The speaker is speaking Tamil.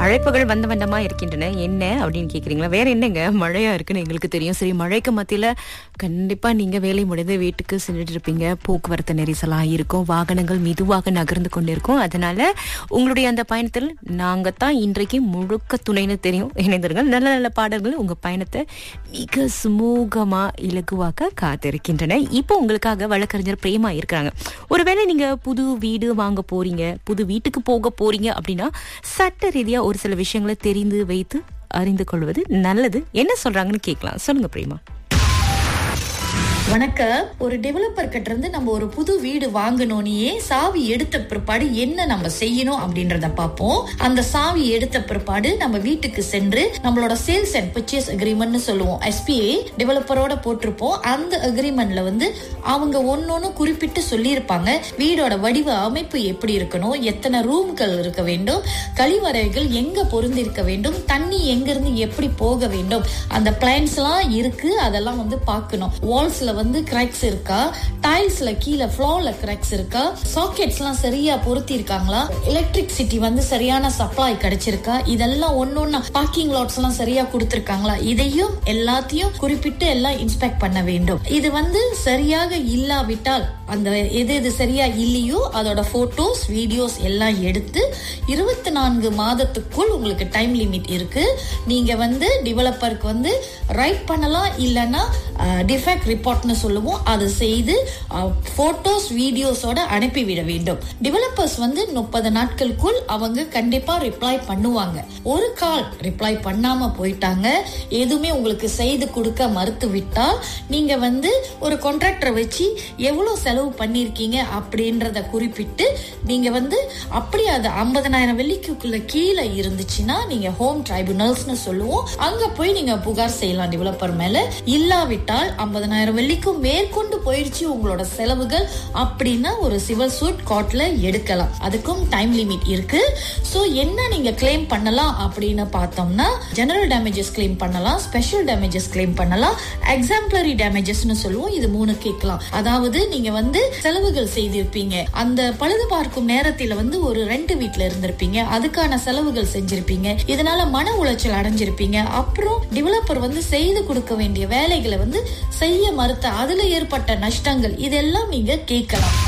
அழைப்புகள் வந்த வந்தமா இருக்கின்றன என்ன அப்படின்னு கேக்குறீங்களா வேற என்னங்க மழையா இருக்குன்னு எங்களுக்கு தெரியும் சரி மழைக்கு மத்தியில கண்டிப்பா நீங்க வேலை முடிந்து வீட்டுக்கு சென்றுட்டு இருப்பீங்க போக்குவரத்து நெரிசலா இருக்கும் வாகனங்கள் மெதுவாக நகர்ந்து கொண்டிருக்கும் அதனால உங்களுடைய அந்த பயணத்தில் நாங்க தான் இன்றைக்கு முழுக்க துணைன்னு தெரியும் இணைந்திருங்கள் நல்ல நல்ல பாடல்கள் உங்க பயணத்தை மிக சுமூகமா இலகுவாக்க காத்திருக்கின்றன இப்போ உங்களுக்காக வழக்கறிஞர் பிரேமா இருக்கிறாங்க ஒருவேளை நீங்க புது வீடு வாங்க போறீங்க புது வீட்டுக்கு போக போறீங்க அப்படின்னா சட்ட ரீதியா ஒரு சில விஷயங்களை தெரிந்து வைத்து அறிந்து கொள்வது நல்லது என்ன சொல்றாங்கன்னு கேட்கலாம் சொல்லுங்க பிரேமா வணக்கம் ஒரு டெவலப்பர் கிட்ட இருந்து நம்ம ஒரு புது வீடு வாங்கணும்னே சாவி எடுத்த பிற்பாடு என்ன நம்ம செய்யணும் அப்படின்றத பார்ப்போம் அந்த சாவி எடுத்த பிற்பாடு நம்ம வீட்டுக்கு சென்று நம்மளோட சேல்ஸ் அண்ட் பர்ச்சேஸ் அக்ரிமெண்ட்னு சொல்லுவோம் எஸ்பிஐ டெவலப்பரோட போட்டிருப்போம் அந்த அக்ரிமெண்ட்ல வந்து அவங்க ஒன்னொன்னு குறிப்பிட்டு சொல்லியிருப்பாங்க வீடோட வடிவ அமைப்பு எப்படி இருக்கணும் எத்தனை ரூம்கள் இருக்க வேண்டும் கழிவறைகள் எங்க பொருந்திருக்க வேண்டும் தண்ணி எங்க இருந்து எப்படி போக வேண்டும் அந்த பிளான்ஸ் எல்லாம் இருக்கு அதெல்லாம் வந்து பார்க்கணும் வால்ஸ்ல வந்து கிராக்ஸ் இருக்கா டைல்ஸ்ல கீழே ஃப்ளோர்ல கிராக்ஸ் இருக்கா சாக்கெட்ஸ் எல்லாம் சரியா பொருத்தி இருக்காங்களா எலக்ட்ரிசிட்டி வந்து சரியான சப்ளை கிடைச்சிருக்கா இதெல்லாம் ஒன்னொன்னு பார்க்கிங் லாட்ஸ் எல்லாம் சரியா கொடுத்திருக்காங்களா இதையும் எல்லாத்தையும் குறிப்பிட்டு எல்லாம் இன்ஸ்பெக்ட் பண்ண வேண்டும் இது வந்து சரியாக இல்லாவிட்டால் அந்த எது எது சரியா இல்லையோ அதோட போட்டோஸ் வீடியோஸ் எல்லாம் எடுத்து இருபத்தி நான்கு மாதத்துக்குள் உங்களுக்கு டைம் லிமிட் இருக்கு நீங்க வந்து டெவலப்பருக்கு வந்து ரைட் பண்ணலாம் இல்லைன்னா டிஃபெக்ட் ரிப்போர்ட்னு சொல்லுவோம் அதை செய்து போட்டோஸ் வீடியோஸோட அனுப்பிவிட வேண்டும் டெவலப்பர்ஸ் வந்து முப்பது நாட்களுக்குள் அவங்க கண்டிப்பா ரிப்ளை பண்ணுவாங்க ஒரு கால் ரிப்ளை பண்ணாம போயிட்டாங்க எதுவுமே உங்களுக்கு செய்து கொடுக்க மறுத்து விட்டால் நீங்க வந்து ஒரு கான்ட்ராக்டரை வச்சு எவ்வளவு செலவு பண்ணிருக்கீங்க அப்படின்றத குறிப்பிட்டு நீங்க வந்து அப்படி அது ஐம்பதனாயிரம் வெள்ளிக்குள்ள கீழே இருந்துச்சுன்னா நீங்க ஹோம் ட்ரைபுனல்ஸ்னு சொல்லுவோம் அங்க போய் நீங்க புகார் செய்யலாம் டெவலப்பர் மேல இல்லாவிட்டால் ஐம்பதனாயிரம் வெள்ளிக்கும் மேற்கொண்டு போயிடுச்சு உங்களோட செலவுகள் அப்படின்னா ஒரு சிவில் சூட் கோர்ட்ல எடுக்கலாம் அதுக்கும் டைம் லிமிட் இருக்கு சோ என்ன நீங்க கிளைம் பண்ணலாம் அப்படின்னு பார்த்தோம்னா ஜெனரல் டேமேஜஸ் கிளைம் பண்ணலாம் ஸ்பெஷல் டேமேஜஸ் கிளைம் பண்ணலாம் எக்ஸாம்பிளரி டேமேஜஸ்னு சொல்லுவோம் இது மூணு கேட்கலாம் அதாவது நீங்க வந்து செலவுகள் செய்திருப்பீங்க அந்த பழுது பார்க்கும் நேரத்துல வந்து ஒரு ரெண்ட் வீட்ல இருந்திருப்பீங்க அதுக்கான செலவுகள் செஞ்சிருப்பீங்க இதனால மன உளைச்சல் அடைஞ்சிருப்பீங்க அப்புறம் டெவலப்பர் வந்து செய்து கொடுக்க வேண்டிய வேலைகளை வந்து செய்ய மறுத்த அதுல ஏற்பட்ட நஷ்டங்கள் இதெல்லாம் நீங்க கேட்கலாம்